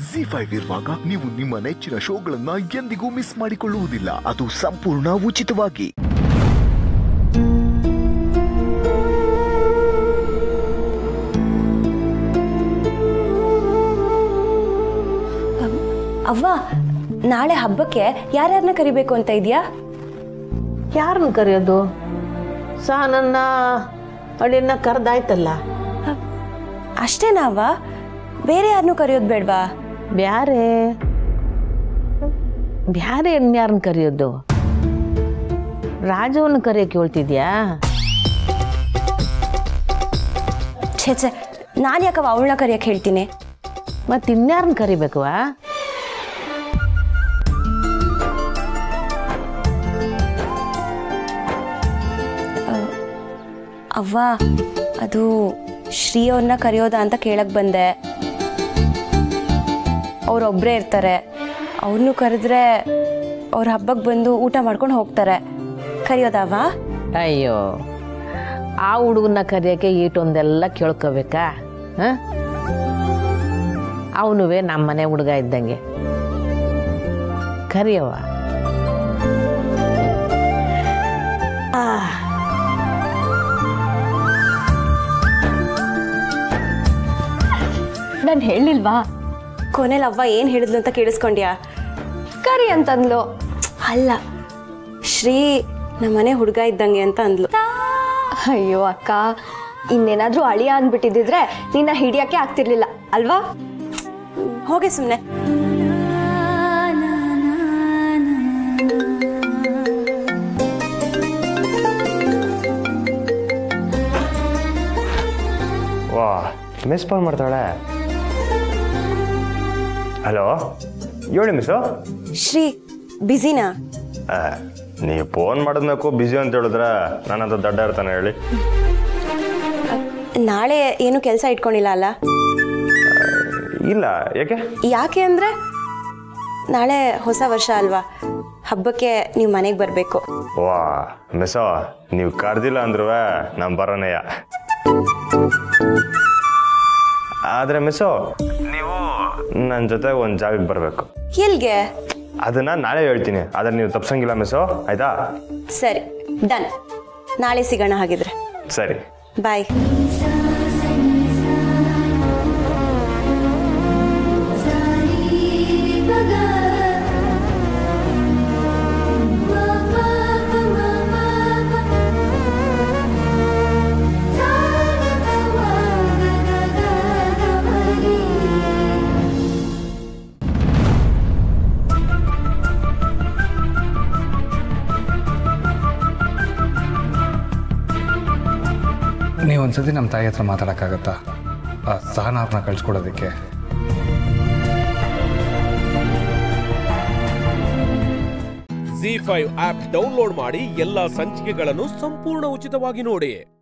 G five ಇರುವಾಗ ನೀವು ನಿಮ್ಮ ನೆಚ್ಚಿನ ಶೋಗಳನ್ನ ಎಂದಿಗೂ ಮಿಸ್ ಮಾಡಿಕೊಳ್ಳುವುದಿಲ್ಲ ಅದು ಸಂಪೂರ್ಣ ಉಚಿತವಾಗಿ ಅವ್ವ ನಾಳೆ ಹಬ್ಬಕ್ಕೆ ಯಾರ್ಯಾರನ್ನ ಕರಿಬೇಕು ಅಂತ ಇದೆಯಾ ಯಾರನ್ನ ಕರೆಯೋದು ಸಹನನ್ನ ಅಳಿಯನ್ನ ಕರೆದಾಯ್ತಲ್ಲ ಅಷ್ಟೇನಾ ಅವ್ವ ಬೇರೆ ಯಾರನ್ನೂ ಕರೆಯೋದು ಬೇಡವಾ ಬ್ಯಾರೆ ಬ್ಯಾರೆ ಇನ್ಯಾರನ್ನ ಕರೆಯೋದು ರಾಜವನ್ನ ಕರೆಯೋಕೆ ಹೇಳ್ತಿದ್ಯಾ ಛೇ ಛೇ ನಾನು ಯಾಕವ ಅವಳನ್ನ ಕರೆಯಕ್ಕೆ ಹೇಳ್ತೀನಿ ಮತ್ತೆ ಇನ್ಯಾರನ್ನ ಕರಿಬೇಕವಾ ಅವ್ವ ಅದು ಶ್ರೀ ಅವ್ರನ್ನ ಕರೆಯೋದಾ ಅಂತ ಕೇಳಕ್ ಬಂದೆ ಅವ್ರೊಬ್ಬರೇ ಇರ್ತಾರೆ ಅವ್ರನ್ನೂ ಕರೆದ್ರೆ ಅವ್ರ ಹಬ್ಬಕ್ಕೆ ಬಂದು ಊಟ ಮಾಡ್ಕೊಂಡು ಹೋಗ್ತಾರೆ ಕರೆಯೋದವ್ವ ಅಯ್ಯೋ ಆ ಹುಡುಗನ್ನ ಕರೆಯೋಕೆ ಈಟೊಂದೆಲ್ಲ ಕೇಳ್ಕೋಬೇಕಾ ಹಾಂ ಅವನುವೇ ನಮ್ಮನೆ ಹುಡುಗ ಇದ್ದಂಗೆ ಕರಿಯವ್ವ ನಾನು ಹೇಳಿಲ್ವಾ ಕೊನೆಲಿ ಅವ್ವ ಏನು ಹೇಳಿದ್ಲು ಅಂತ ಕೇಳಿಸ್ಕೊಂಡ್ಯಾ ಕರಿ ಅಂತಂದ್ಲು ಅಲ್ಲ ಶ್ರೀ ನಮ್ಮನೆ ಹುಡುಗ ಇದ್ದಂಗೆ ಅಂತ ಅಂದ್ಲು ಅಯ್ಯೋ ಅಕ್ಕ ಇನ್ನೇನಾದ್ರೂ ಅಳಿಯ ಅಂದ್ಬಿಟ್ಟಿದ್ರೆ ನಿನ್ನ ಹಿಡಿಯಕ್ಕೆ ಆಗ್ತಿರ್ಲಿಲ್ಲ ಅಲ್ವಾ ಹೋಗೆ ಸುಮ್ಮನೆ ವಾ ಮಿಸ್ ಕಾಲ್ ಮಾಡ್ತಾಳೆ ಹಲೋ ಹೇಳಿ ಮಿಸ್ಸು ಶ್ರೀ ಬ್ಯುಸಿನಾ ನೀವು ಫೋನ್ ಮಾಡಿದ್ಮೇಕು ಬ್ಯುಸಿ ಅಂತ ಹೇಳಿದ್ರೆ ನಾನಂತ ದಡ್ಡ ಇರ್ತಾನೆ ಹೇಳಿ ನಾಳೆ ಏನು ಕೆಲಸ ಇಟ್ಕೊಂಡಿಲ್ಲ ಅಲ್ಲ ಇಲ್ಲ ಯಾಕೆ ಯಾಕೆ ಅಂದರೆ ನಾಳೆ ಹೊಸ ವರ್ಷ ಅಲ್ವಾ ಹಬ್ಬಕ್ಕೆ ನೀವು ಮನೆಗೆ ಬರಬೇಕು ವಾ ಮಿಸ್ಸೋ ನೀವು ಕರ್ದಿಲ್ಲ ಅಂದ್ರೂ ನಾನು ಬರೋನೆಯ ಆದರೆ ಮಿಸ್ಸು ನೀವು ನನ್ನ ಜೊತೆ ಒಂದು ಜಾಗಕ್ಕೆ ಬರಬೇಕು ಎಲ್ಗೆ ಅದನ್ನ ನಾಳೆ ಹೇಳ್ತೀನಿ ಆದರೆ ನೀವು ತಪ್ಸಂಗಿಲ್ಲ ಮಿಸ್ಸು ಆಯ್ತಾ ಸರಿ ಡನ್ ನಾಳೆ ಸಿಗೋಣ ಹಾಗಿದ್ರೆ ಸರಿ ಬಾಯ್ ನೀವು ಒಂದ್ಸತಿ ನಮ್ಮ ತಾಯಿ ಹತ್ರ ಮಾತಾಡೋಕ್ಕಾಗತ್ತಾ ಆ ಸಹನಾರ್ನ ಕಳ್ಸ್ಕೊಡೋದಕ್ಕೆ ಜಿ ಫೈವ್ ಆಪ್ ಡೌನ್ಲೋಡ್ ಮಾಡಿ ಎಲ್ಲಾ ಸಂಚಿಕೆಗಳನ್ನು ಸಂಪೂರ್ಣ ಉಚಿತವಾಗಿ ನೋಡಿ